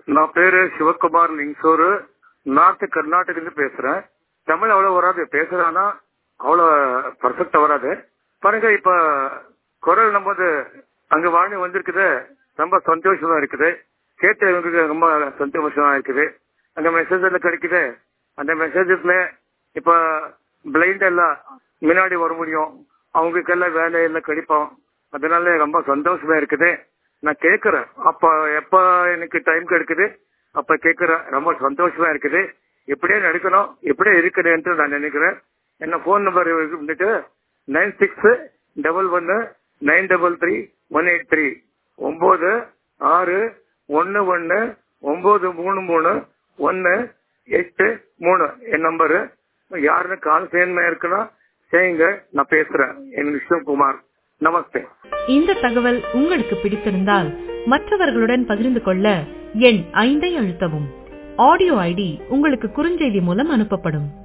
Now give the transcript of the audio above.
நான் பேரு சிவகுமார் லிங்சோரு நார்த் கர்நாடகிலிருந்து பேசுறேன் தமிழ் அவ்வளவு வராது பேசுறானா அவ்வளவு பர்ஃபெக்டா வராது பாருங்க இப்ப குரல் நமது அங்க வாணி வந்திருக்குது ரொம்ப சந்தோஷமா இருக்குது கேட்டவங்களுக்கு ரொம்ப சந்தோஷமா இருக்குது அங்க மெசேஜ் எல்லாம் கிடைக்குது அந்த மெசேஜஸ்ல இப்ப பிளைண்ட் எல்லாம் முன்னாடி வர முடியும் அவங்களுக்கெல்லாம் வேலை எல்லாம் கிடைப்போம் அதனால ரொம்ப சந்தோஷமா இருக்குது நான் கேக்குறேன் அப்ப எப்ப எனக்கு டைம் கிடைக்குது அப்ப கேக்குறேன் ரொம்ப சந்தோஷமா இருக்குது எப்படியே நடக்கணும் எப்படியே இருக்குதுன்ட்டு நான் நினைக்கிறேன் என்ன போன் நம்பர் வந்துட்டு நைன் சிக்ஸ் டபுள் ஒன்னு nine double three one eight three ஒன்பது ஆறு ஒன்னு ஒன்னு ஒன்பது மூணு மூணு ஒன்னு எட்டு மூணு என் நம்பரு யாருன்னு கால் செய்யணுமா இருக்குன்னா செய்யுங்க நான் பேசுறேன் என் விஷ்ணுகுமார் நமஸ்தே இந்த தகவல் உங்களுக்கு பிடித்திருந்தால் மற்றவர்களுடன் பகிர்ந்து கொள்ள எண் ஐந்தை அழுத்தவும் ஆடியோ ஐடி உங்களுக்கு குறுஞ்செய்தி மூலம் அனுப்பப்படும்